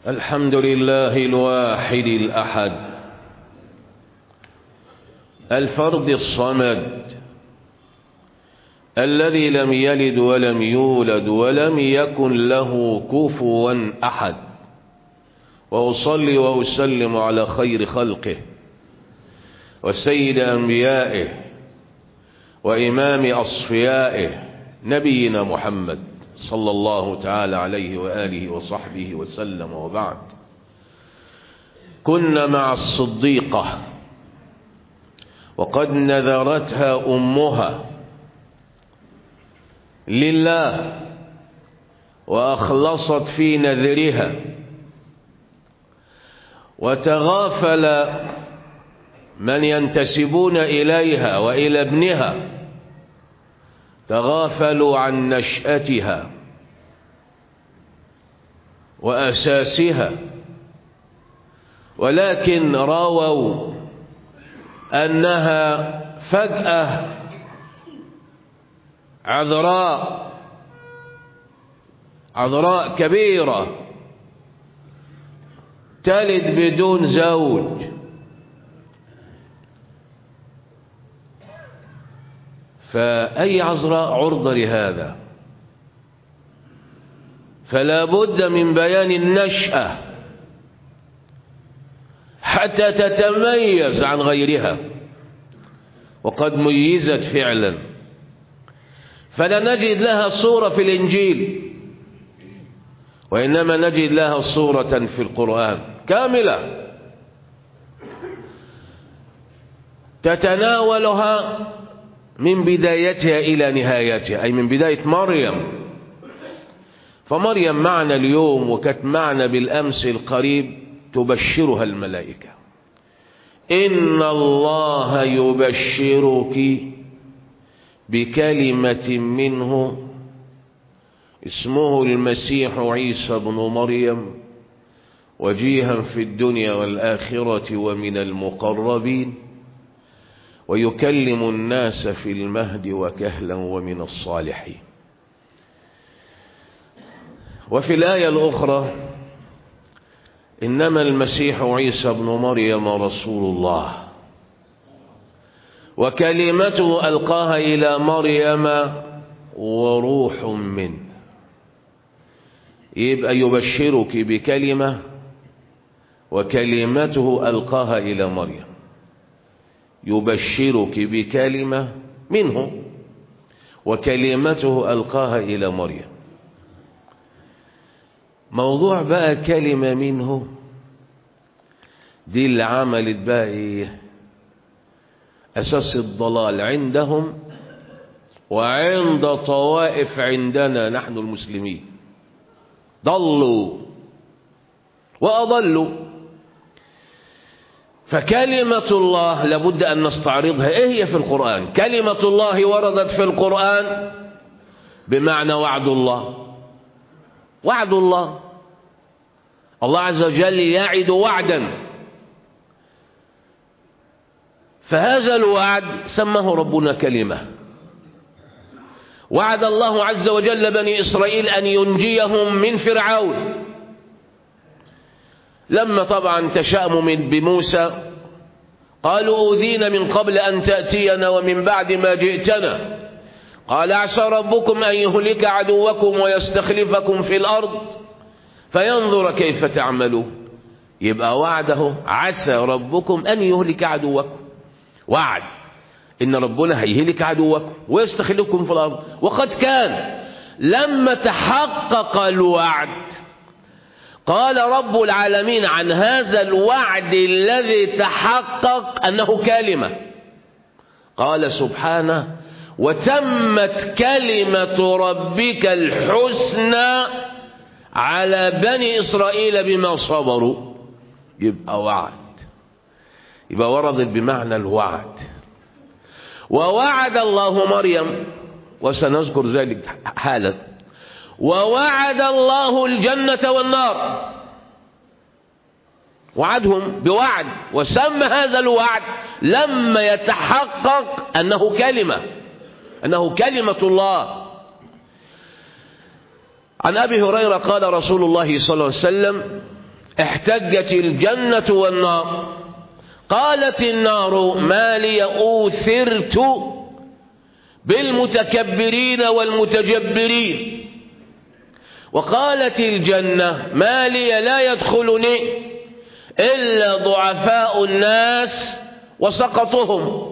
الحمد لله الواحد الأحد الفرد الصمد الذي لم يلد ولم يولد ولم يكن له كفوا أحد وأصلي وأسلم على خير خلقه وسيد أنبيائه وإمام أصفيائه نبينا محمد صلى الله تعالى عليه وآله وصحبه وسلم وبعد كنا مع الصديقة وقد نذرتها أمها لله وأخلصت في نذرها وتغافل من ينتسبون إليها وإلى ابنها تغافلوا عن نشأتها وأساسها ولكن رووا أنها فجأة عذراء عذراء كبيرة تلد بدون زوج فأي عذراء عرضة لهذا فلا بد من بيان النشأة حتى تتميز عن غيرها وقد ميزت فعلا فلا نجد لها صورة في الإنجيل وإنما نجد لها صورة في القرآن كاملة تتناولها من بدايتها إلى نهايتها أي من بداية مريم فمريم معنا اليوم وكانت معنا بالأمس القريب تبشرها الملائكة إن الله يبشرك بكلمة منه اسمه المسيح عيسى بن مريم وجيها في الدنيا والآخرة ومن المقربين ويكلم الناس في المهد وكهلا ومن الصالحين وفي الآية الأخرى إنما المسيح عيسى بن مريم رسول الله وكلمته ألقاها إلى مريم وروح منه يبقى يبشرك بكلمة وكلمته ألقاها إلى مريم يبشرك بكلمة منه وكلمته ألقاها إلى مريم موضوع بقى كلمة منه دي اللي عملت بقى ايه أساس الضلال عندهم وعند طوائف عندنا نحن المسلمين ضلوا وأضلوا فكلمة الله لابد أن نستعرضها إيه هي في القرآن كلمة الله وردت في القرآن بمعنى وعد الله وعد الله الله عز وجل يعد وعدا فهذا الوعد سماه ربنا كلمة وعد الله عز وجل بني إسرائيل أن ينجيهم من فرعون لما طبعا تشأموا من بموسى قالوا أوذينا من قبل أن تأتينا ومن بعد ما جئتنا قال عسى ربكم أن يهلك عدوكم ويستخلفكم في الأرض فينظر كيف تعملون يبقى وعده عسى ربكم أن يهلك عدوكم وعد إن ربنا هيهلك عدوكم ويستخلفكم في الأرض وقد كان لما تحقق الوعد قال رب العالمين عن هذا الوعد الذي تحقق أنه كلمة قال سبحانه وتمت كلمة ربك الحسنى على بني إسرائيل بما صبروا يبقى وعد يبقى وردت بمعنى الوعد ووعد الله مريم وسنذكر ذلك حالا ووعد الله الجنة والنار وعدهم بوعد وسمى هذا الوعد لما يتحقق أنه كلمة أنه كلمة الله عن أبي هريرة قال رسول الله صلى الله عليه وسلم احتجت الجنة والنار قالت النار ما لي أوثرت بالمتكبرين والمتجبرين وقالت الجنة ما لي لا يدخلني إلا ضعفاء الناس وسقطهم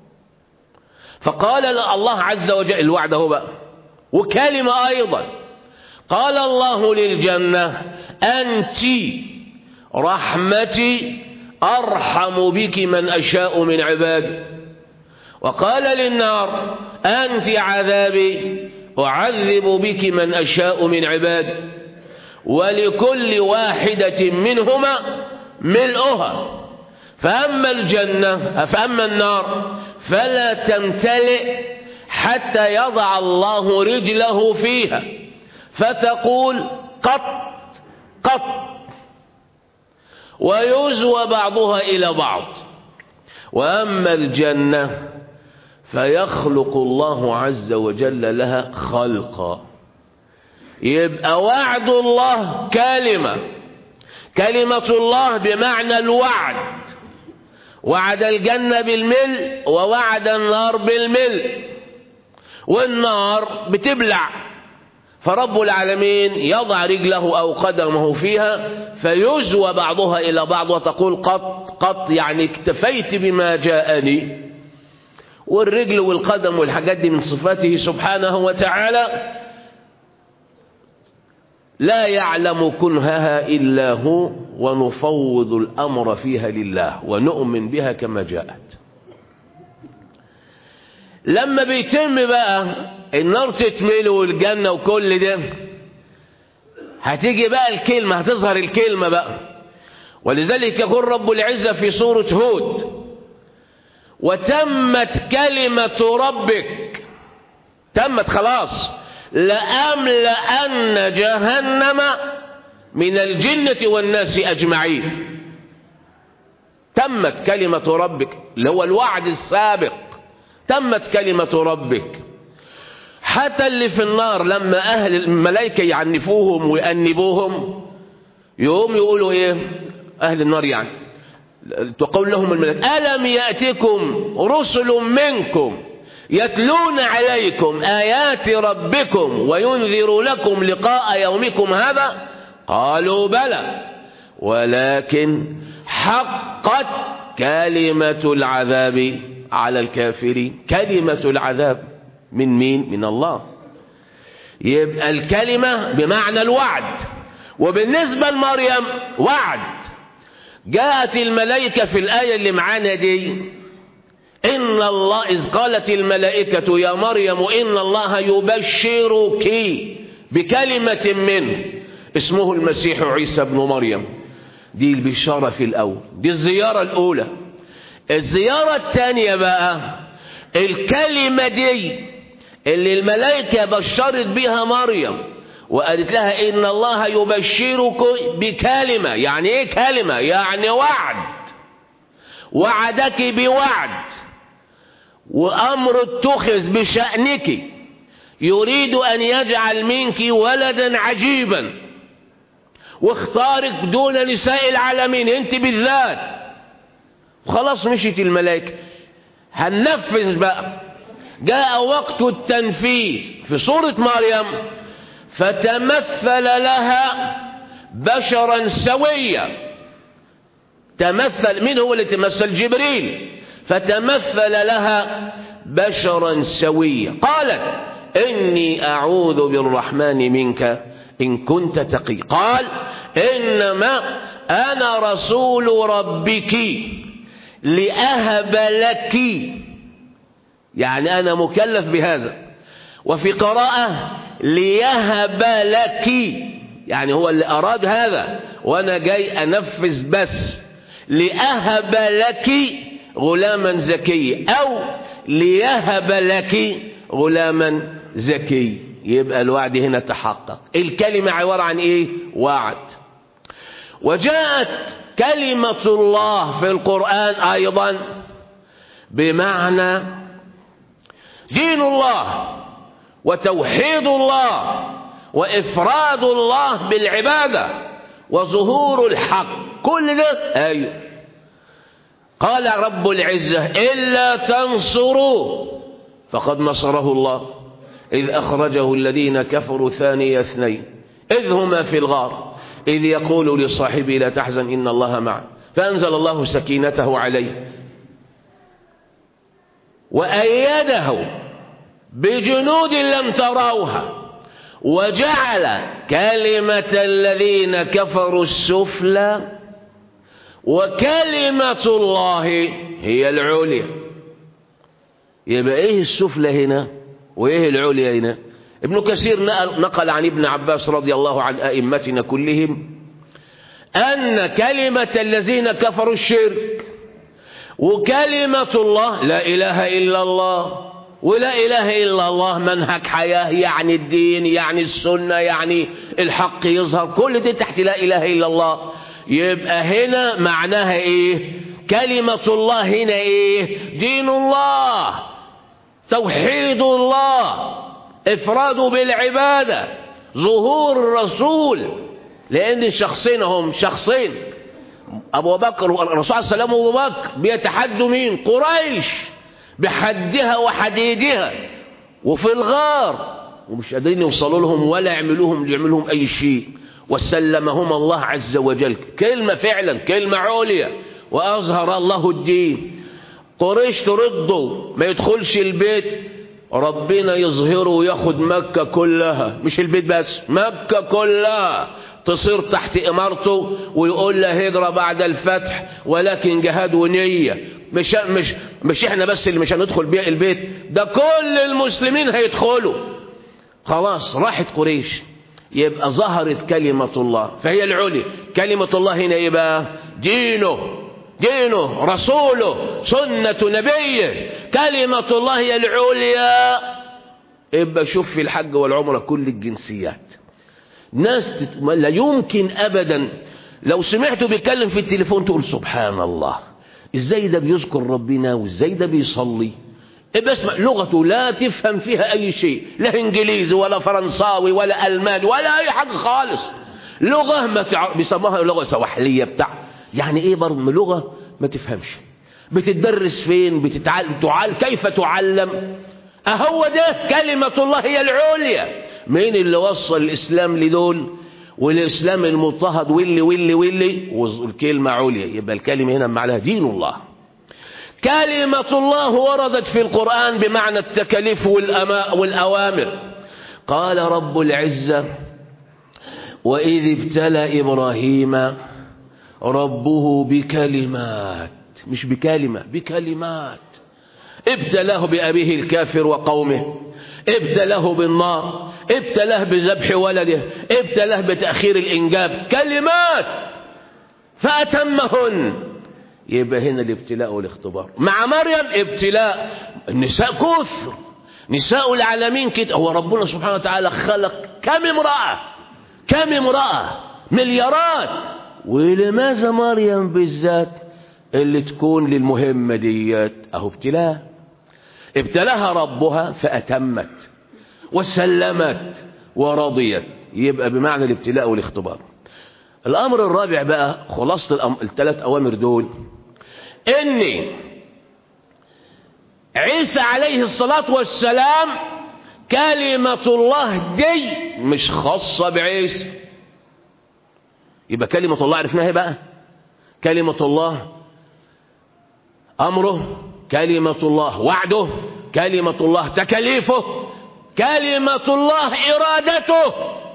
فقال الله عز وجل الوعد هو بقى وكلمة أيضا قال الله للجنة أنت رحمتي أرحم بك من أشاء من عبادي وقال للنار أنت عذابي أعذب بك من أشاء من عبادي ولكل واحدة منهما ملؤها فأما الجنة فأما النار فلا تمتلئ حتى يضع الله رجله فيها فتقول قط قط ويزوى بعضها إلى بعض وأما الجنة فيخلق الله عز وجل لها خلقا يبقى وعد الله كلمة كلمة الله بمعنى الوعد وعد الجنة بالملء ووعد النار بالملء والنار بتبلع فرب العالمين يضع رجله أو قدمه فيها فيزوى بعضها إلى بعض وتقول قط قط يعني اكتفيت بما جاءني والرجل والقدم والحاجات دي من صفاته سبحانه وتعالى لا يعلم كنهها إلا هو ونفوض الأمر فيها لله ونؤمن بها كما جاءت لما بيتم بقى النار تتمل والجنة وكل ده هتيجي بقى الكلمة هتظهر الكلمة بقى ولذلك يقول رب العزة في سورة هود وتمت كلمة ربك تمت خلاص لأملأن جهنم من الجنة والناس أجمعين تمت كلمة ربك اللي هو الوعد السابق تمت كلمة ربك حتى اللي في النار لما أهل الملائكة يعنفوهم ويأنبوهم يقوم يقولوا إيه أهل النار يعني تقول لهم الملائكة ألم يأتكم رسل منكم يتلون عليكم آيات ربكم وينذر لكم لقاء يومكم هذا قالوا بلى ولكن حقت كلمة العذاب على الكافرين كلمة العذاب من مين من الله يبقى الكلمة بمعنى الوعد وبالنسبة لمريم وعد جاءت الملائكة في الآية اللي معانا دي إن الله إذ قالت الملائكة يا مريم إن الله يبشرك بكلمة منه اسمه المسيح عيسى بن مريم دي البشارة في الأول دي الزيارة الأولى الزيارة الثانية بقى الكلمة دي اللي الملائكة بشرت بها مريم وقالت لها إن الله يبشرك بكلمة يعني إيه كلمة يعني وعد وعدك بوعد وأمر اتخذ بشأنك يريد أن يجعل منك ولدا عجيبا واختارك دون نساء العالمين انت بالذات خلاص مشيت الملائكة هننفذ بقى جاء وقت التنفيذ في سورة مريم فتمثل لها بشرا سويا تمثل من هو اللي تمثل جبريل فتمثل لها بشرا سويا قالت إني أعوذ بالرحمن منك إن كنت تقي قال إنما أنا رسول ربك لأهب لك يعني أنا مكلف بهذا وفي قراءة ليهب لك يعني هو اللي أراد هذا وأنا جاي أنفذ بس لأهب لك غلاما زكي أو ليهب لك غلاما زكي يبقى الوعد هنا تحقق الكلمة عبارة عن ايه وعد وجاءت كلمة الله في القرآن أيضا بمعنى دين الله وتوحيد الله وإفراد الله بالعبادة وظهور الحق كل ده أيوه قال رب العزة إلا تنصروا فقد نصره الله إذ أخرجه الذين كفروا ثاني اثنين إذ هما في الغار إذ يقول لصاحبه لا تحزن إن الله معه فأنزل الله سكينته عليه وأيده بجنود لم تروها وجعل كلمة الذين كفروا السفلى وكلمة الله هي العليا يبقى ايه السفلى هنا وايه العليا هنا ابن كثير نقل, نقل عن ابن عباس رضي الله عن ائمتنا كلهم ان كلمة الذين كفروا الشرك وكلمة الله لا اله الا الله ولا اله الا الله منهج حياة يعني الدين يعني السنة يعني الحق يظهر كل دي تحت لا اله الا الله يبقى هنا معناها ايه كلمة الله هنا ايه دين الله توحيد الله افراده بالعبادة ظهور الرسول لان الشخصين هم شخصين ابو بكر الرسول صلى الله عليه وسلم وابو بكر بيتحدوا مين قريش بحدها وحديدها وفي الغار ومش قادرين يوصلوا لهم ولا يعملوهم يعملوهم اي شيء وسلمهما الله عز وجل كلمة فعلا كلمة عليا وأظهر الله الدين قريش ترده ما يدخلش البيت ربنا يظهره وياخد مكة كلها مش البيت بس مكة كلها تصير تحت إمارته ويقول له هجرة بعد الفتح ولكن جهاد ونية مش, مش, مش احنا بس اللي مش هندخل بيها البيت ده كل المسلمين هيدخلوا خلاص راحت قريش يبقى ظهرت كلمة الله فهي العلي كلمة الله هنا يبقى دينه دينه رسوله سنة نبيه كلمة الله هي العليا يبقى شوف في الحج والعمرة كل الجنسيات ناس تت... لا يمكن أبدا لو سمعته بيتكلم في التليفون تقول سبحان الله ازاي ده بيذكر ربنا وازاي ده بيصلي بسمع لغته لا تفهم فيها أي شيء لا إنجليزي ولا فرنساوي ولا ألماني ولا أي حاجة خالص لغة ما تعرف بيسموها لغة سواحلية بتاع يعني إيه برضه لغة ما تفهمش بتدرس فين بتتعلم تعال كيف تعلم أهو ده كلمة الله هي العليا مين اللي وصل الإسلام لدول والإسلام المضطهد واللي واللي واللي والكلمة عليا يبقى الكلمة هنا معناها دين الله كلمة الله وردت في القرآن بمعنى التكاليف والأوامر قال رب العزة وإذ ابتلى إبراهيم ربه بكلمات مش بكلمة بكلمات ابتلاه بأبيه الكافر وقومه ابتلاه بالنار ابتلاه بذبح ولده ابتلاه بتأخير الإنجاب كلمات فأتمهن يبقى هنا الابتلاء والاختبار مع مريم ابتلاء النساء كثر نساء العالمين كده هو ربنا سبحانه وتعالى خلق كم امرأة كم امرأة مليارات ولماذا مريم بالذات اللي تكون للمهمة ديت اهو ابتلاء ابتلاها ربها فأتمت وسلمت ورضيت يبقى بمعنى الابتلاء والاختبار الأمر الرابع بقى خلاصة الأم... الثلاث أوامر دول إن عيسى عليه الصلاة والسلام كلمة الله دي مش خاصة بعيسى يبقى كلمة الله عرفناها بقى كلمة الله أمره كلمة الله وعده كلمة الله تكليفه كلمة الله إرادته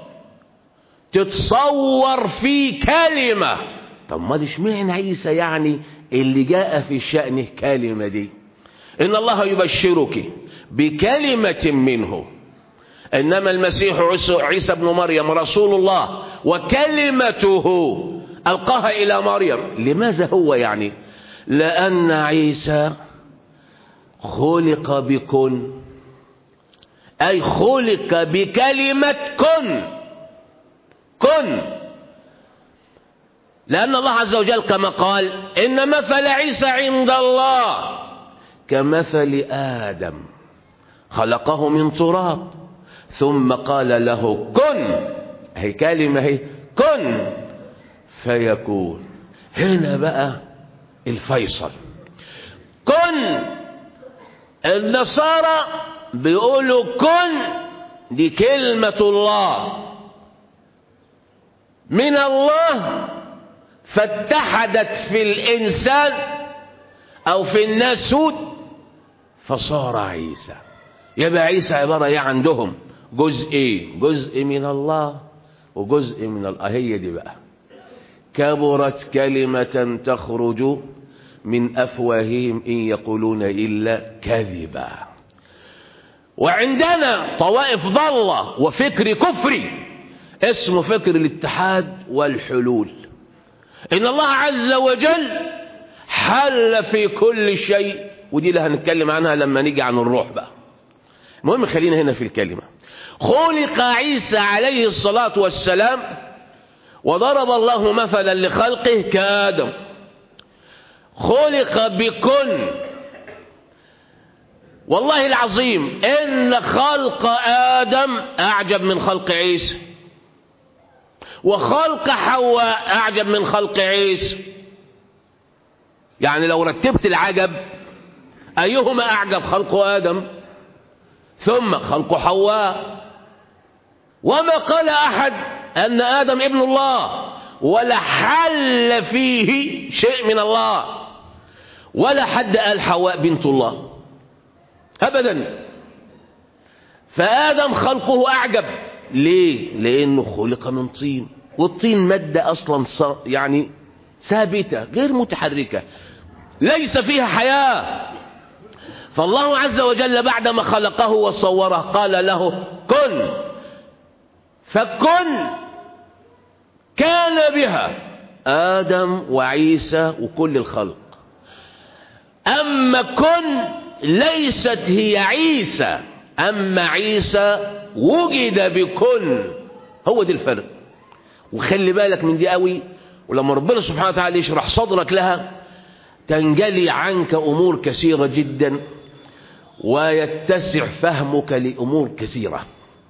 تتصور في كلمة طب ما دي اشمعنى عيسى يعني اللي جاء في شأنه كلمة دي إن الله يبشرك بكلمة منه إنما المسيح عيسى ابن مريم رسول الله وكلمته ألقاها إلى مريم لماذا هو يعني لأن عيسى خلق بكن أي خلق بكلمة كن كن لأن الله عز وجل كما قال إن مثل عيسى عند الله كمثل آدم خلقه من تراب ثم قال له كن هي كلمة هي كن فيكون هنا بقى الفيصل كن النصارى بيقولوا كن دي كلمة الله من الله فاتحدت في الإنسان أو في الناسوت فصار عيسى يبقى عيسى عبارة ايه عندهم جزء ايه جزء من الله وجزء من الله هي دي بقى كبرت كلمة تخرج من أفواههم إن يقولون إلا كذبا وعندنا طوائف ضالة وفكر كفري اسمه فكر الاتحاد والحلول إن الله عز وجل حل في كل شيء ودي اللي هنتكلم عنها لما نيجي عن الروح بقى المهم خلينا هنا في الكلمة خلق عيسى عليه الصلاة والسلام وضرب الله مثلا لخلقه كآدم خلق بكن والله العظيم إن خلق آدم أعجب من خلق عيسى وخلق حواء أعجب من خلق عيسى يعني لو رتبت العجب أيهما أعجب خلق آدم ثم خلق حواء وما قال أحد أن آدم ابن الله ولا حل فيه شيء من الله ولا حد قال حواء بنت الله أبدا فآدم خلقه أعجب ليه؟ لأنه خلق من طين والطين مادة أصلا يعني ثابتة غير متحركة ليس فيها حياة فالله عز وجل بعدما خلقه وصوره قال له كن فكن كان بها آدم وعيسى وكل الخلق أما كن ليست هي عيسى أما عيسى وجد بكن هو دي الفرق وخلي بالك من دي قوي ولما ربنا سبحانه وتعالى يشرح صدرك لها تنجلي عنك أمور كثيرة جدا ويتسع فهمك لأمور كثيرة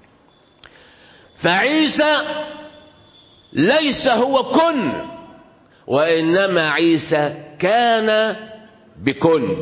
فعيسى ليس هو كن وإنما عيسى كان بكن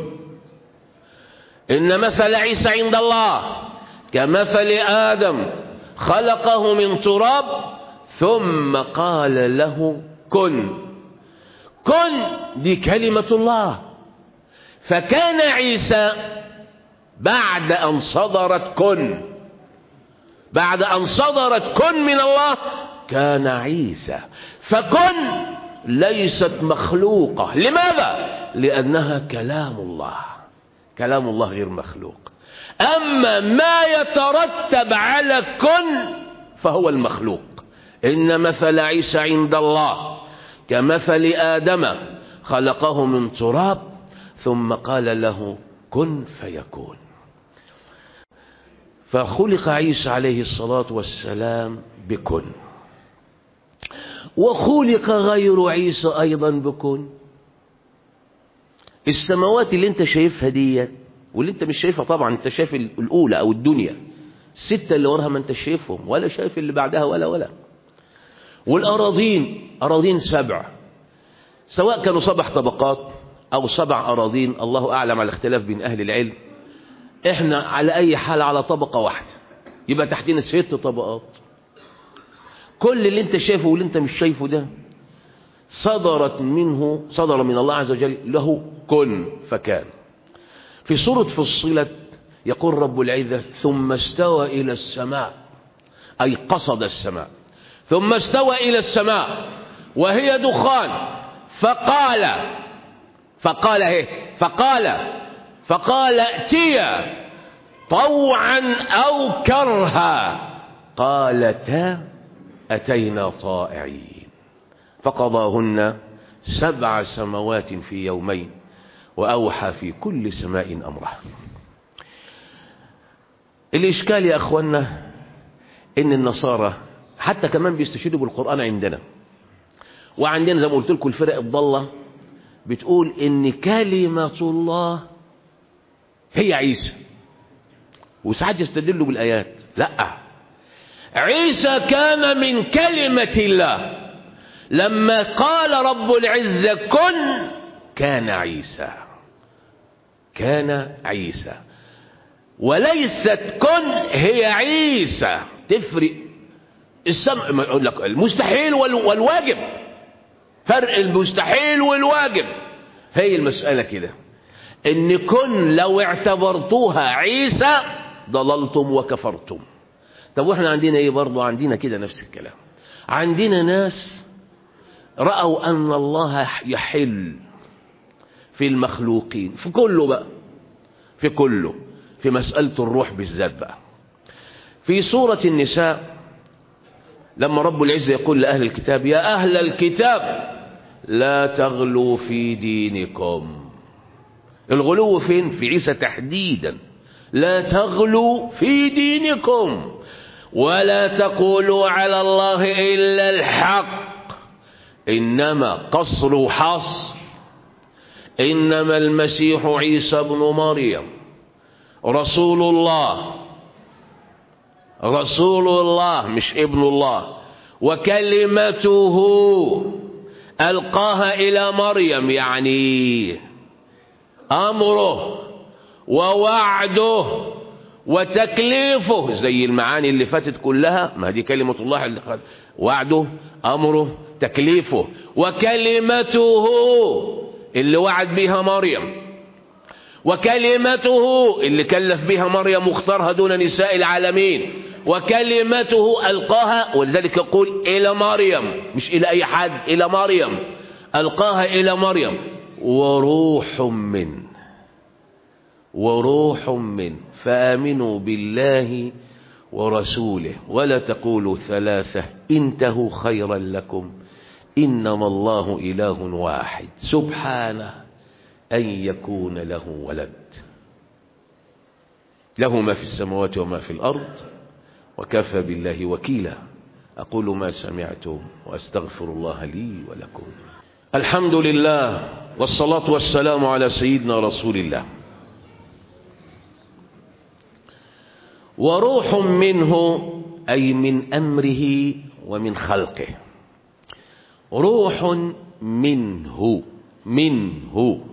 إن مثل عيسى عند الله كمثل آدم خلقه من تراب ثم قال له كن كن دي كلمة الله فكان عيسى بعد أن صدرت كن بعد أن صدرت كن من الله كان عيسى فكن ليست مخلوقة لماذا؟ لأنها كلام الله كلام الله غير مخلوق أما ما يترتب على كن فهو المخلوق إن مثل عيسى عند الله كمثل آدم خلقه من تراب ثم قال له كن فيكون فخلق عيسى عليه الصلاة والسلام بكن وخلق غير عيسى أيضا بكن السماوات اللي انت شايفها دي واللي انت مش شايفها طبعا انت شايف الأولى أو الدنيا الستة اللي وراها ما انت شايفهم ولا شايف اللي بعدها ولا ولا والأراضين أراضين سبع سواء كانوا سبع طبقات أو سبع أراضين الله أعلم على الاختلاف بين أهل العلم احنا على أي حال على طبقة واحدة يبقى تحتنا ست طبقات كل اللي انت شايفه واللي انت مش شايفه ده صدرت منه صدر من الله عز وجل له كن فكان في سورة فصلت يقول رب العزة ثم استوى إلى السماء أي قصد السماء ثم استوى إلى السماء وهي دخان فقال فقال ايه فقال فقال ائتيا طوعا أو كرها قالتا أتينا طائعين فقضاهن سبع سماوات في يومين وأوحى في كل سماء أمره الإشكال يا أخوانا إن النصارى حتى كمان بيستشهدوا بالقرآن عندنا وعندنا زي ما قلت لكم الفرق الضالة بتقول إن كلمة الله هي عيسى وساعات يستدلوا بالآيات لا عيسى كان من كلمة الله لما قال رب العزة كن كان عيسى كان عيسى وليست كن هي عيسى تفرق السمع يقول لك المستحيل والواجب فرق المستحيل والواجب هي المسألة كده ان كن لو اعتبرتوها عيسى ضللتم وكفرتم طب واحنا عندنا ايه برضو عندنا كده نفس الكلام عندنا ناس رأوا ان الله يحل في المخلوقين في كله بقى في كله في مسألة الروح بالذات بقى في سورة النساء لما رب العزة يقول لأهل الكتاب يا أهل الكتاب لا تغلوا في دينكم الغلو فين في عيسى تحديدا لا تغلوا في دينكم ولا تقولوا على الله إلا الحق إنما قصر حصر إنما المسيح عيسى بن مريم رسول الله رسول الله مش ابن الله وكلمته ألقاها إلى مريم يعني أمره ووعده وتكليفه زي المعاني اللي فاتت كلها ما دي كلمة الله اللي وعده أمره تكليفه وكلمته اللي وعد بها مريم وكلمته اللي كلف بها مريم واختارها دون نساء العالمين وكلمته ألقاها ولذلك يقول إلى مريم مش إلى أي حد إلى مريم ألقاها إلى مريم وروح من وروح من فآمنوا بالله ورسوله ولا تقولوا ثلاثة انتهوا خيرا لكم إنما الله إله واحد سبحانه أن يكون له ولد له ما في السماوات وما في الأرض وكفى بالله وكيلا أقول ما سمعتم وأستغفر الله لي ولكم الحمد لله والصلاة والسلام على سيدنا رسول الله وروح منه أي من أمره ومن خلقه روح منه منه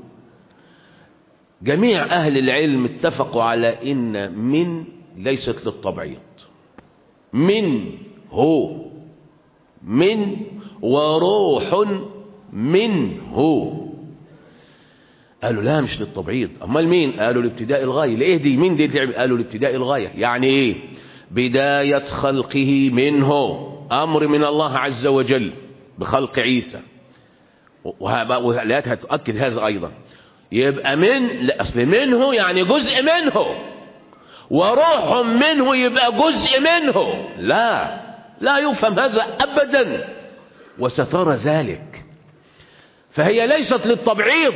جميع أهل العلم اتفقوا على إن من ليست للتبعيض من هو من وروح منه قالوا لا مش للتبعيض امال مين قالوا لابتداء الغايه ليه دي مين دي تعمل قالوا لابتداء الغايه يعني ايه بدايه خلقه منه امر من الله عز وجل بخلق عيسى والآيات هتؤكد هذا أيضا يبقى من لا أصل منه يعني جزء منه وروح منه يبقى جزء منه لا لا يفهم هذا أبدا وسترى ذلك فهي ليست للتبعيض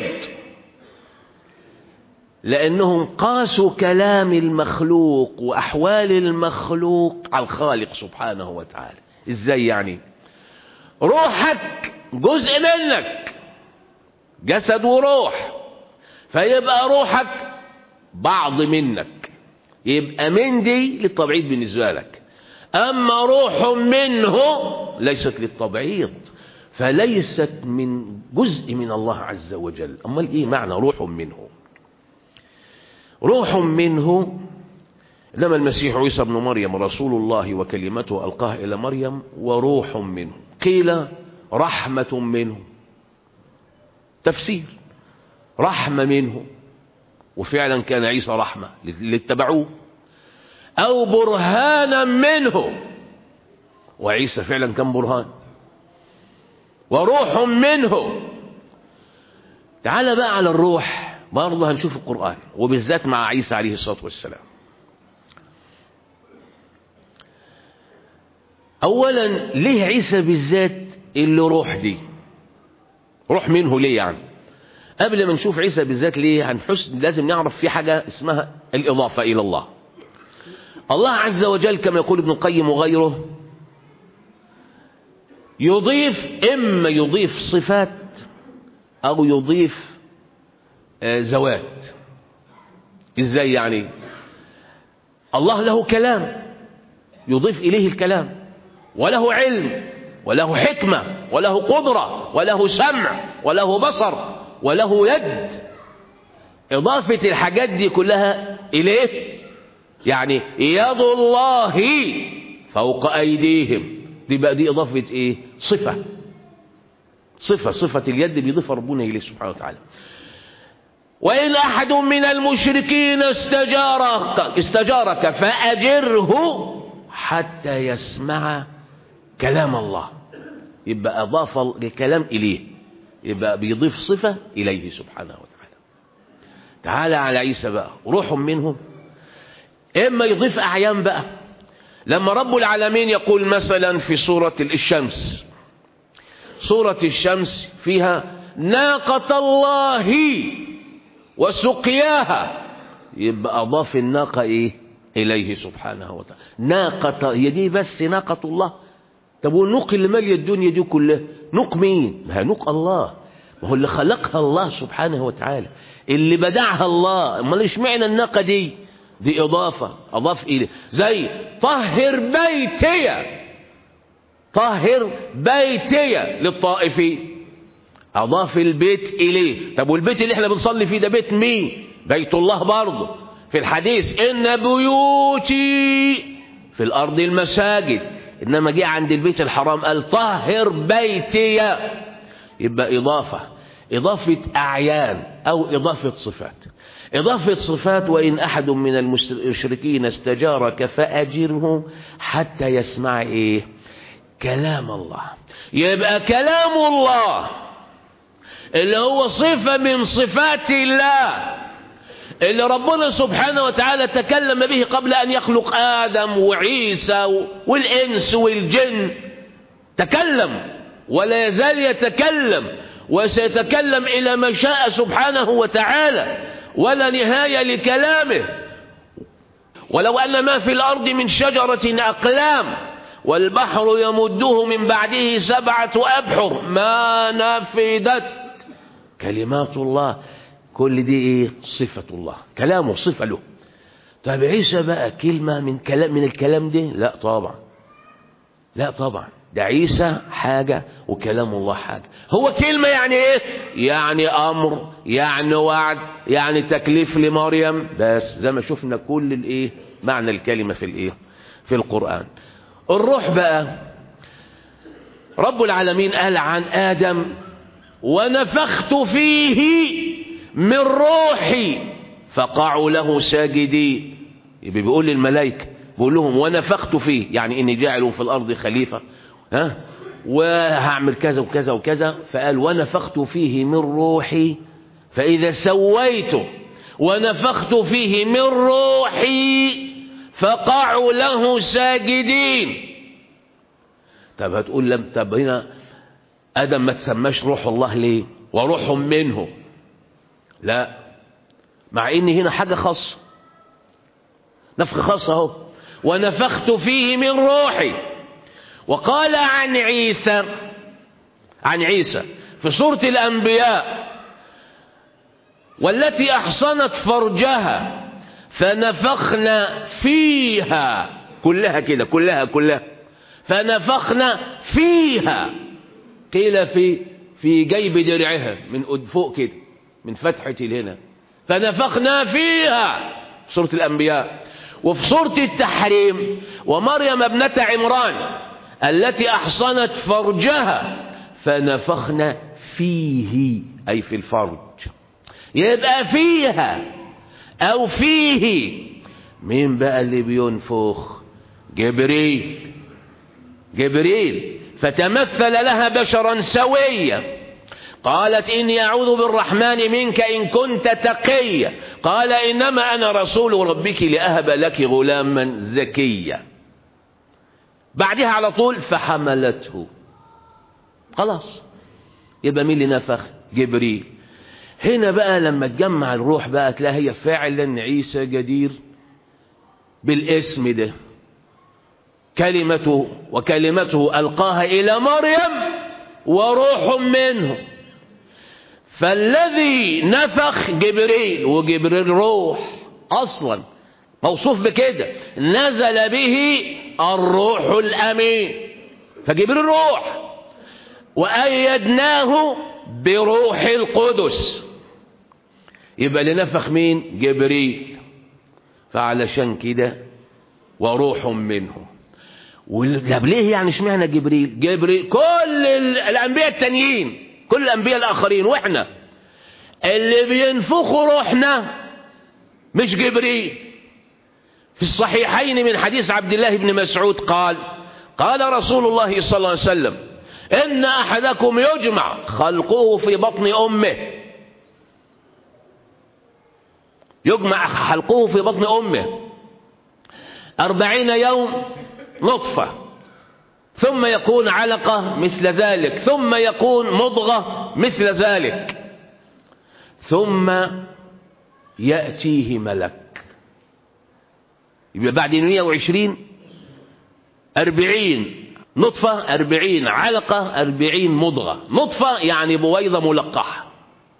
لأنهم قاسوا كلام المخلوق وأحوال المخلوق على الخالق سبحانه وتعالى إزاي يعني روحك جزء منك جسد وروح فيبقى روحك بعض منك يبقى من دي للتبعيض بالنسبة لك أما روح منه ليست للتبعيض فليست من جزء من الله عز وجل أمال إيه معنى روح منه روح منه إنما المسيح عيسى بن مريم رسول الله وكلمته ألقاها إلى مريم وروح منه قيل رحمة منه تفسير رحمة منه وفعلا كان عيسى رحمة اللي اتبعوه أو برهانا منه وعيسى فعلا كان برهان وروح منه تعال بقى على الروح برضه هنشوف القرآن وبالذات مع عيسى عليه الصلاة والسلام أولا ليه عيسى بالذات اللي روح دي روح منه ليه يعني قبل ما نشوف عيسى بالذات ليه هنحس لازم نعرف في حاجة اسمها الإضافة إلى الله الله عز وجل كما يقول ابن القيم وغيره يضيف إما يضيف صفات أو يضيف زوات إزاي يعني الله له كلام يضيف إليه الكلام وله علم وله حكمة وله قدرة وله سمع وله بصر وله يد إضافة الحاجات دي كلها إليه يعني يد الله فوق أيديهم دي بقى دي إضافة إيه صفة صفة صفة اليد بيضيفها ربنا إليه سبحانه وتعالى وإن أحد من المشركين استجارك استجارك فأجره حتى يسمع كلام الله يبقى أضاف الكلام إليه يبقى بيضيف صفة إليه سبحانه وتعالى تعالى على عيسى بقى روح منهم إما يضيف أعيان بقى لما رب العالمين يقول مثلا في سورة الشمس سورة الشمس فيها ناقة الله وسقياها يبقى أضاف الناقة إيه إليه سبحانه وتعالى ناقة هي دي بس ناقة الله طب والنوق اللي مالية الدنيا دي كلها نوق مين ما هي نوق الله ما هو اللي خلقها الله سبحانه وتعالى اللي بدعها الله امال ايش معنى الناقة دي دي إضافة أضاف إليه زي طهر بيتي طهر بيتي للطائفين أضاف البيت إليه طب والبيت اللي احنا بنصلي فيه ده بيت مين بيت الله برضه في الحديث إن بيوتي في الأرض المساجد إنما جه عند البيت الحرام قال طهر بيتي يبقى إضافة إضافة أعيان أو إضافة صفات إضافة صفات وإن أحد من المشركين استجارك فأجره حتى يسمع إيه كلام الله يبقى كلام الله اللي هو صفة من صفات الله اللي ربنا سبحانه وتعالى تكلم به قبل أن يخلق آدم وعيسى والإنس والجن تكلم ولا يزال يتكلم وسيتكلم إلى ما شاء سبحانه وتعالى ولا نهاية لكلامه ولو أن ما في الأرض من شجرة أقلام والبحر يمده من بعده سبعة أبحر ما نفدت كلمات الله كل دي ايه صفة الله كلامه صفة له طب عيسى بقى كلمة من كلام من الكلام ده لا طبعا لا طبعا ده عيسى حاجة وكلام الله حاجة هو كلمة يعني ايه يعني امر يعني وعد يعني تكليف لمريم بس زي ما شفنا كل الايه معنى الكلمة في الايه في القرآن الروح بقى رب العالمين قال عن آدم ونفخت فيه من روحي فقعوا له ساجدين يبقى بيقول للملائكة بيقول لهم ونفخت فيه يعني اني جاعل في الارض خليفة ها وهعمل كذا وكذا وكذا فقال ونفخت فيه من روحي فإذا سويته ونفخت فيه من روحي فقعوا له ساجدين طب هتقول لم طب هنا ادم ما تسماش روح الله ليه وروح منه لا مع ان هنا حاجه خاصه نفخ خاص اهو ونفخت فيه من روحي وقال عن عيسى عن عيسى في سوره الانبياء والتي احصنت فرجها فنفخنا فيها كلها كده كلها كلها فنفخنا فيها قيل في في جيب درعها من فوق كده من فتحة هنا فنفخنا فيها سورة الأنبياء وفي سورة التحريم ومريم ابنة عمران التي أحصنت فرجها فنفخنا فيه أي في الفرج يبقى فيها أو فيه مين بقى اللي بينفخ جبريل جبريل فتمثل لها بشرا سويا قالت إني أعوذ بالرحمن منك إن كنت تقيا قال إنما أنا رسول ربك لأهب لك غلاما زكيا بعدها على طول فحملته خلاص يبقى مين اللي نفخ جبريل هنا بقى لما تجمع الروح بقى تلاقي هي فعلا عيسى جدير بالاسم ده كلمته وكلمته ألقاها إلى مريم وروح منه فالذي نفخ جبريل وجبريل روح أصلا موصوف بكده نزل به الروح الأمين فجبريل روح وأيدناه بروح القدس يبقى اللي نفخ مين جبريل فعلشان كده وروح منه طب ليه يعني اشمعنى جبريل جبريل كل الانبياء التانيين كل الانبياء الاخرين واحنا اللي بينفخوا روحنا مش جبريل في الصحيحين من حديث عبد الله بن مسعود قال قال رسول الله صلى الله عليه وسلم ان احدكم يجمع خلقه في بطن امه يجمع خلقه في بطن امه أربعين يوم نطفة ثم يكون علقة مثل ذلك ثم يكون مضغة مثل ذلك ثم يأتيه ملك يبقى بعد 120 أربعين نطفة أربعين علقة أربعين مضغة نطفة يعني بويضة ملقحة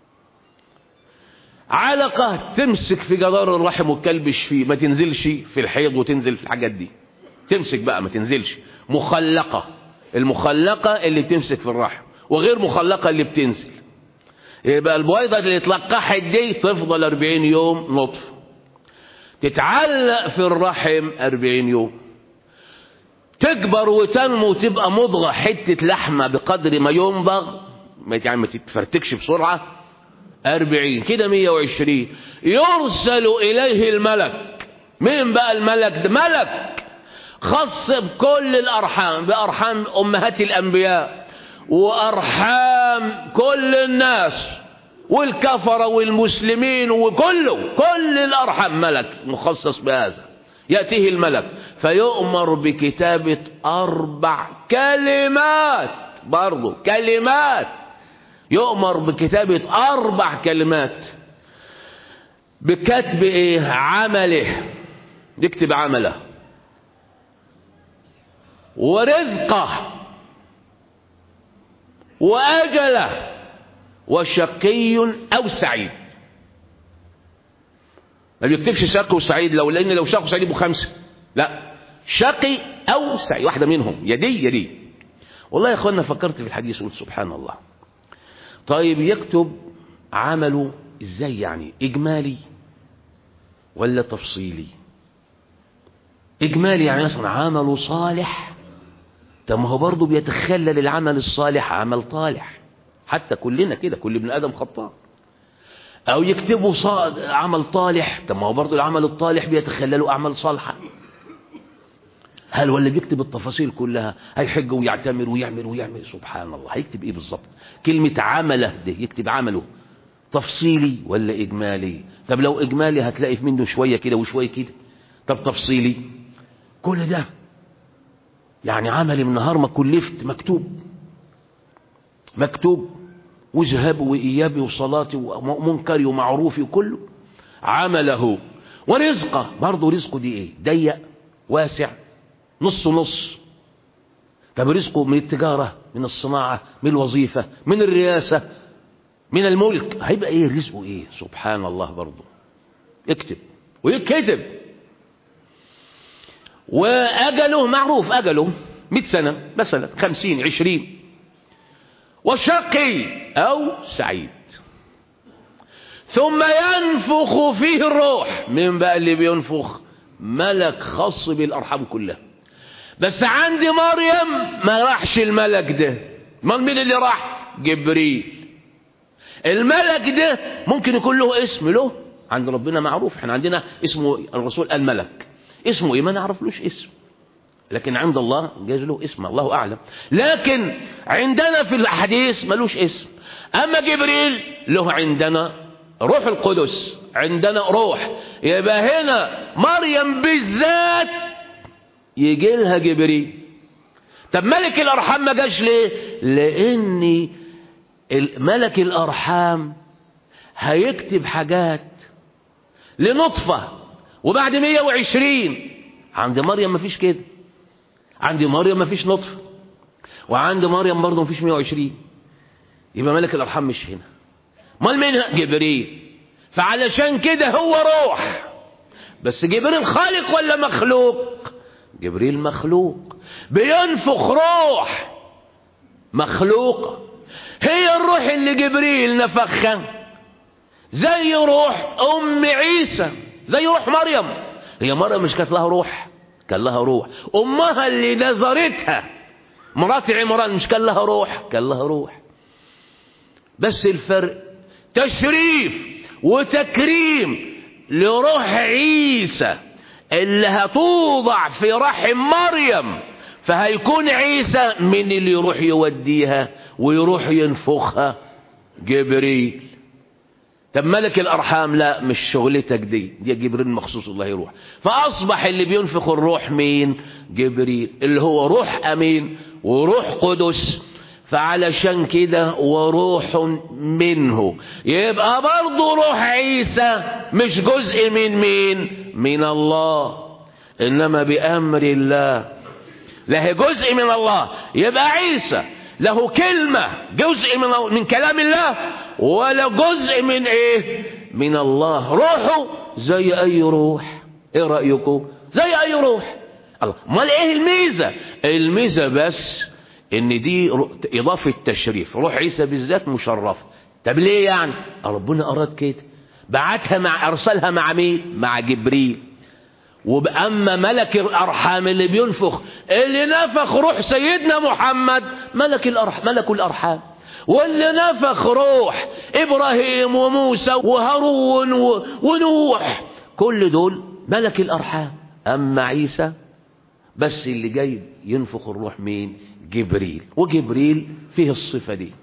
علقة تمسك في جدار الرحم وتكلبش فيه ما تنزلش في الحيض وتنزل في الحاجات دي تمسك بقى ما تنزلش مخلقة المخلقة اللي بتمسك في الرحم وغير مخلقة اللي بتنزل يبقى البويضة اللي اتلقحت دي تفضل 40 يوم نطف تتعلق في الرحم 40 يوم تكبر وتنمو وتبقى مضغة حتة لحمة بقدر ما يمضغ يعني ما تتفرتكش بسرعة أربعين كده مية وعشرين يرسل إليه الملك مين بقى الملك ده ملك خص بكل الأرحام بأرحام أمهات الأنبياء وأرحام كل الناس والكفرة والمسلمين وكله كل الأرحام ملك مخصص بهذا يأتيه الملك فيؤمر بكتابة أربع كلمات برضو كلمات يؤمر بكتابة أربع كلمات بكتب إيه عمله يكتب عمله ورزقه وأجله وشقي أو سعيد ما بيكتبش شقي وسعيد لو لأن لو شقي وسعيد يبقوا خمسة لا شقي أو سعيد واحدة منهم يدي يدي والله يا اخوانا فكرت في الحديث قلت سبحان الله طيب يكتب عمله ازاي يعني اجمالي ولا تفصيلي اجمالي يعني مثلا عمله صالح طب ما هو برضه بيتخلل العمل الصالح عمل طالح حتى كلنا كده كل ابن ادم خطاء او يكتبوا صاد عمل طالح طب ما هو برضه العمل الطالح بيتخلله اعمال صالحه هل ولا بيكتب التفاصيل كلها هيحج ويعتمر ويعمل ويعمل سبحان الله هيكتب ايه بالظبط كلمة عمله ده يكتب عمله تفصيلي ولا اجمالي طب لو اجمالي هتلاقي في منه شوية كده وشوية كده طب تفصيلي كل ده يعني عملي من نهار ما كلفت مكتوب مكتوب وذهابي وإيابي وصلاتي ومنكري ومعروفي وكله عمله ورزقه برضه رزقه دي ايه ضيق واسع نص نص طب رزقه من التجارة من الصناعة من الوظيفة من الرئاسة من الملك هيبقى ايه رزقه ايه سبحان الله برضه اكتب ويكتب وأجله معروف أجله مئة سنة مثلا خمسين عشرين وشقي أو سعيد ثم ينفخ فيه الروح مين بقى اللي بينفخ ملك خاص بالأرحام كلها بس عند مريم ما راحش الملك ده من مين اللي راح جبريل الملك ده ممكن يكون له اسم له عند ربنا معروف احنا عندنا اسمه الرسول الملك اسمه ايه ما نعرفلوش اسم لكن عند الله جاز له اسم الله اعلم لكن عندنا في الحديث ملوش اسم اما جبريل له عندنا روح القدس عندنا روح يبقى هنا مريم بالذات يجي لها جبريل طب ملك الارحام ما جاش ليه لان ملك الارحام هيكتب حاجات لنطفه وبعد 120 عند مريم ما فيش كده عند مريم ما فيش نطفه وعند مريم برضه ما فيش 120 يبقى ملك الارحام مش هنا امال مين جبريل فعلشان كده هو روح بس جبريل خالق ولا مخلوق جبريل مخلوق بينفخ روح مخلوق هي الروح اللي جبريل نفخها زي روح ام عيسى زي روح مريم هي مريم مش كانت لها روح كان لها روح امها اللي نظرتها مرات عمران مش كان لها روح كان لها روح بس الفرق تشريف وتكريم لروح عيسى اللي هتوضع في رحم مريم فهيكون عيسى من اللي يروح يوديها ويروح ينفخها جبريل طب ملك الارحام لا مش شغلتك دي دي جبريل مخصوص الله يروح فاصبح اللي بينفخ الروح مين جبريل اللي هو روح امين وروح قدس فعلشان كده وروح منه يبقى برضه روح عيسى مش جزء من مين من الله انما بامر الله لا هي جزء من الله يبقى عيسى له كلمة جزء من من كلام الله ولا جزء من ايه من الله روحه زي اي روح ايه رأيكم زي اي روح الله امال ايه الميزة الميزة بس ان دي اضافة تشريف روح عيسى بالذات مشرفة طب ليه يعني ربنا اراد كده بعتها مع ارسلها مع مين مع جبريل وأما ملك الأرحام اللي بينفخ اللي نفخ روح سيدنا محمد ملك الأرحام ملك الأرحام واللي نفخ روح إبراهيم وموسى وهارون ونوح كل دول ملك الأرحام أما عيسى بس اللي جاي ينفخ الروح مين جبريل وجبريل فيه الصفة دي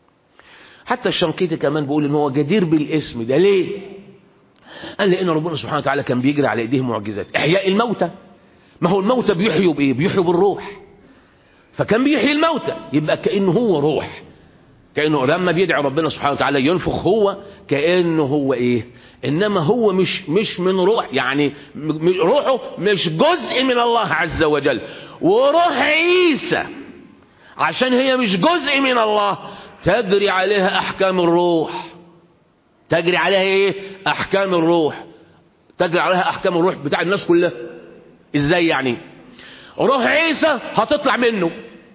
حتى الشنقيطي كمان بيقول ان هو جدير بالاسم ده ليه قال لان ربنا سبحانه وتعالى كان بيجري على ايديه معجزات احياء الموتى ما هو الموتى بيحيوا بايه بيحيوا بالروح فكان بيحيي الموتى يبقى كانه هو روح كانه لما بيدعي ربنا سبحانه وتعالى ينفخ هو كانه هو ايه انما هو مش مش من روح يعني روحه مش جزء من الله عز وجل وروح عيسى عشان هي مش جزء من الله تجري عليها احكام الروح تجري عليها ايه احكام الروح تجري عليها احكام الروح بتاع الناس كلها ازاي يعني روح عيسى هتطلع منه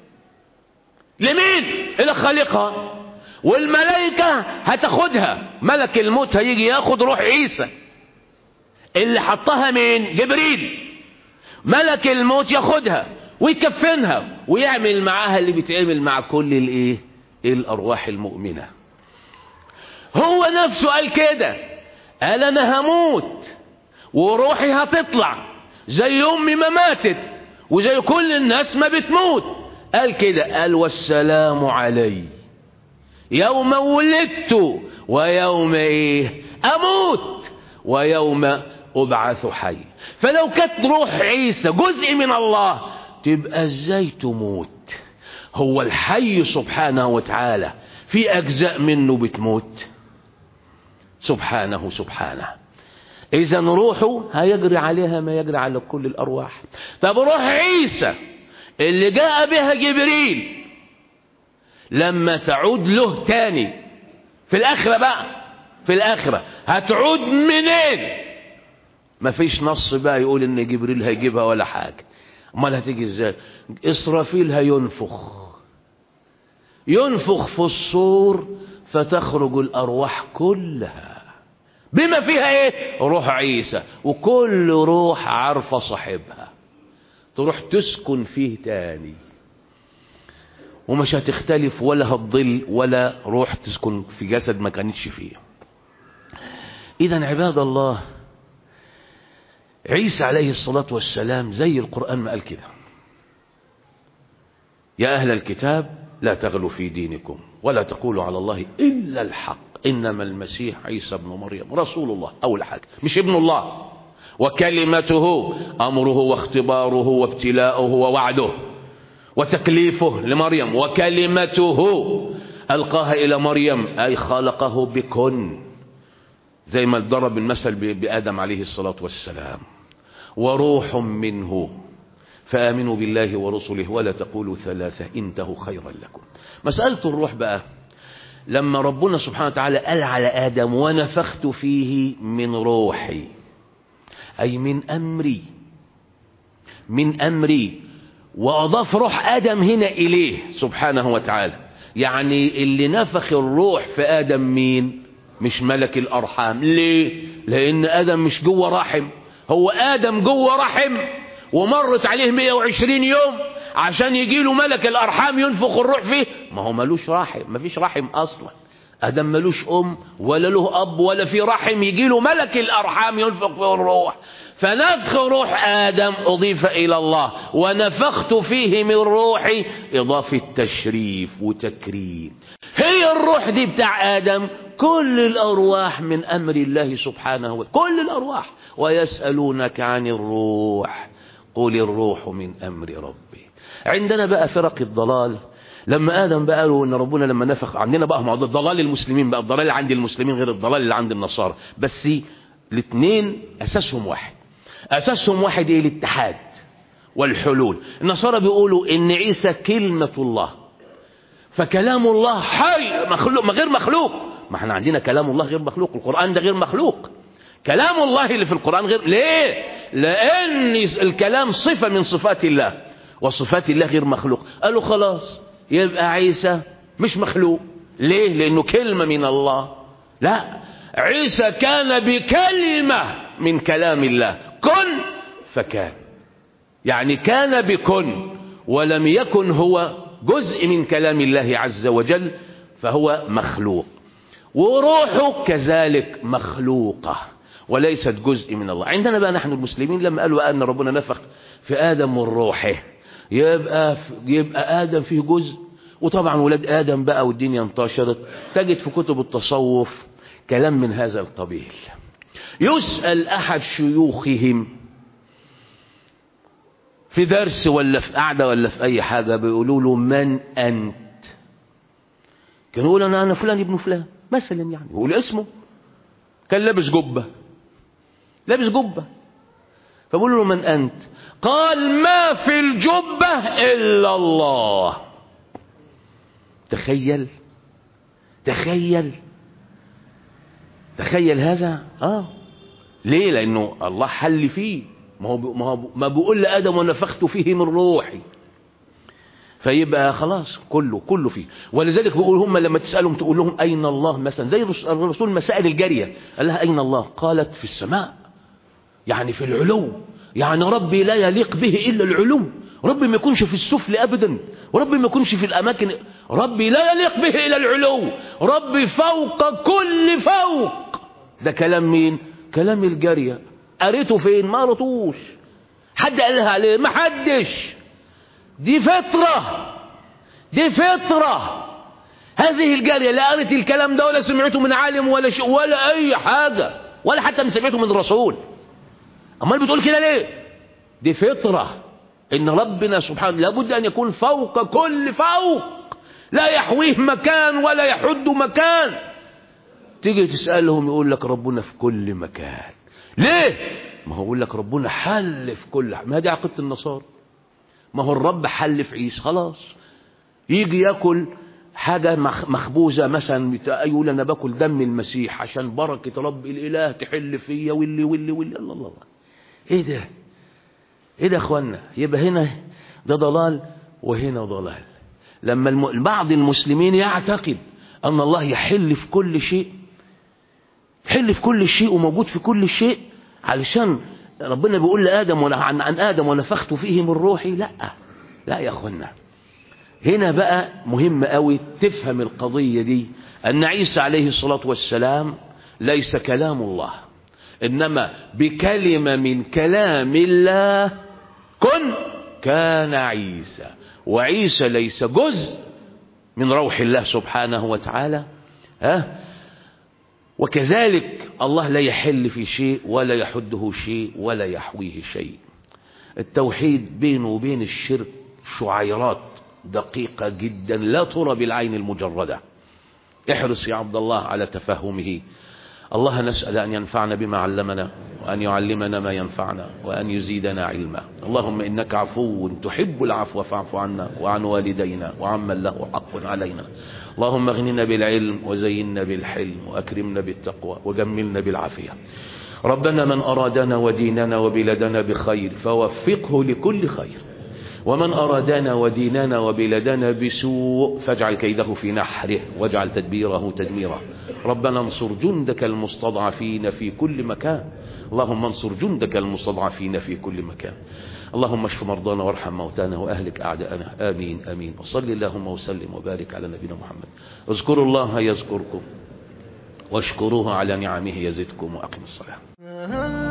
لمين الى خالقها والملائكة هتاخدها ملك الموت هيجي ياخد روح عيسى اللي حطها مين جبريل ملك الموت ياخدها ويكفنها ويعمل معاها اللي بيتعمل مع كل الايه الارواح المؤمنه هو نفسه قال كده قال انا هموت وروحي هتطلع زي امي ما ماتت وزي كل الناس ما بتموت قال كده قال والسلام علي يوم ولدت ويوم ايه اموت ويوم ابعث حي فلو كانت روح عيسى جزء من الله تبقى ازاي تموت هو الحي سبحانه وتعالى في اجزاء منه بتموت سبحانه سبحانه اذا روحه هيجري عليها ما يجري على كل الارواح طب روح عيسى اللي جاء بها جبريل لما تعود له تاني في الاخره بقى في الاخره هتعود منين مفيش نص بقى يقول ان جبريل هيجيبها ولا حاجه امال هتيجي ازاي اسرافيل هينفخ ينفخ في الصور فتخرج الارواح كلها بما فيها ايه روح عيسى وكل روح عارفه صاحبها تروح تسكن فيه تاني ومش هتختلف ولا هتضل ولا روح تسكن في جسد ما كانتش فيه اذا عباد الله عيسى عليه الصلاة والسلام زي القرآن ما قال كده يا أهل الكتاب لا تغلوا في دينكم ولا تقولوا على الله إلا الحق إنما المسيح عيسى ابن مريم رسول الله أول حاجة مش ابن الله وكلمته أمره واختباره وابتلاؤه ووعده وتكليفه لمريم وكلمته ألقاها إلى مريم أي خلقه بكن زي ما ضرب المثل بآدم عليه الصلاة والسلام وروح منه فآمنوا بالله ورسله ولا تقولوا ثلاثة انتهوا خيرا لكم مسألة الروح بقى لما ربنا سبحانه وتعالى قال على آدم ونفخت فيه من روحي أي من أمري من أمري وأضاف روح آدم هنا إليه سبحانه وتعالى يعني اللي نفخ الروح في آدم مين مش ملك الأرحام ليه لأن آدم مش جوه رحم هو آدم جوه رحم ومرت عليه 120 يوم عشان يجي له ملك الأرحام ينفخ الروح فيه ما هو ملوش رحم ما فيش رحم أصلا آدم ملوش أم ولا له أب ولا في رحم يجي له ملك الأرحام ينفخ فيه الروح فنفخ روح آدم أضيف إلى الله ونفخت فيه من روحي إضافة تشريف وتكريم هي الروح دي بتاع آدم كل الأرواح من أمر الله سبحانه وتعالى كل الأرواح ويسألونك عن الروح قل الروح من أمر ربي عندنا بقى فرق الضلال لما آدم بقى قالوا إن ربنا لما نفخ عندنا بقى موضوع ضلال المسلمين بقى الضلال اللي عند المسلمين غير الضلال اللي عند النصارى بس الاثنين أساسهم واحد أساسهم واحد إيه الاتحاد والحلول النصارى بيقولوا إن عيسى كلمة الله فكلام الله حي مخلوق غير مخلوق ما احنا عندنا كلام الله غير مخلوق القرآن ده غير مخلوق كلام الله اللي في القرآن غير ليه لأن الكلام صفة من صفات الله وصفات الله غير مخلوق قالوا خلاص يبقى عيسى مش مخلوق ليه لأنه كلمة من الله لا عيسى كان بكلمة من كلام الله كن فكان يعني كان بكن ولم يكن هو جزء من كلام الله عز وجل فهو مخلوق وروحه كذلك مخلوقة وليست جزء من الله عندنا بقى نحن المسلمين لما قالوا أن ربنا نفخ في آدم من روحه يبقى, يبقى آدم فيه جزء وطبعا ولاد آدم بقى والدنيا انتشرت تجد في كتب التصوف كلام من هذا القبيل يسأل أحد شيوخهم في درس ولا في قعدة ولا في أي حاجة بيقولوا له من أنت كان يقول أنا أنا فلان ابن فلان مثلا يعني يقول اسمه كان لابس جبة لابس جبة فبقول له من أنت قال ما في الجبة إلا الله تخيل تخيل تخيل هذا اه ليه لانه الله حل فيه ما هو ما هو ما بيقول لادم ونفخت فيه من روحي فيبقى خلاص كله كله فيه ولذلك بيقول هم لما تسالهم تقول لهم اين الله مثلا زي الرسول المسائل الجاريه قال لها اين الله قالت في السماء يعني في العلو يعني ربي لا يليق به الا العلو ربي ما يكونش في السفل ابدا وربي ما يكونش في الاماكن ربي لا يليق به الا العلو ربي فوق كل فوق ده كلام مين كلام الجارية قريته فين ما قريتوش حد قالها عليه ما حدش دي فطرة دي فطرة هذه الجارية لا قريت الكلام ده ولا سمعته من عالم ولا ش... ولا اي حاجة ولا حتى سمعته من رسول امال بتقول كده ليه دي فطرة ان ربنا سبحانه لابد ان يكون فوق كل فوق لا يحويه مكان ولا يحد مكان تيجي تسألهم يقول لك ربنا في كل مكان ليه ما هو يقول لك ربنا حل في كل ما دي عقيدة النصارى ما هو الرب حل في عيسى خلاص يجي ياكل حاجة مخبوزة مثلا يقول أنا باكل دم المسيح عشان بركة رب الإله تحل فيا واللي واللي واللي الله الله إيه ده إيه ده أخوانا يبقى هنا ده ضلال وهنا ضلال لما الم... بعض المسلمين يعتقد أن الله يحل في كل شيء يحل في كل شيء وموجود في كل شيء علشان ربنا بيقول لآدم ولا عن, عن آدم ونفخت فيه من روحي لا لا يا أخوانا هنا بقى مهم قوي تفهم القضية دي أن عيسى عليه الصلاة والسلام ليس كلام الله إنما بكلمة من كلام الله كن كان عيسى وعيسى ليس جزء من روح الله سبحانه وتعالى ها وكذلك الله لا يحل في شيء ولا يحده شيء ولا يحويه شيء التوحيد بينه وبين الشرك شعيرات دقيقة جدا لا ترى بالعين المجردة احرص يا عبد الله على تفهمه الله نسأل أن ينفعنا بما علمنا وأن يعلمنا ما ينفعنا وأن يزيدنا علما اللهم إنك عفو تحب العفو فاعف عنا وعن والدينا وعمن له حق علينا اللهم اغننا بالعلم وزينا بالحلم وأكرمنا بالتقوى وجملنا بالعافية ربنا من أرادنا وديننا وبلادنا بخير فوفقه لكل خير ومن أرادنا وديننا وبلادنا بسوء فاجعل كيده في نحره واجعل تدبيره تدميره ربنا انصر جندك المستضعفين في كل مكان اللهم انصر جندك المستضعفين في كل مكان اللهم اشف مرضانا وارحم موتانا واهلك اعداءنا امين امين وصل اللهم وسلم وبارك على نبينا محمد اذكروا الله يذكركم واشكروه على نعمه يزدكم واقم الصلاه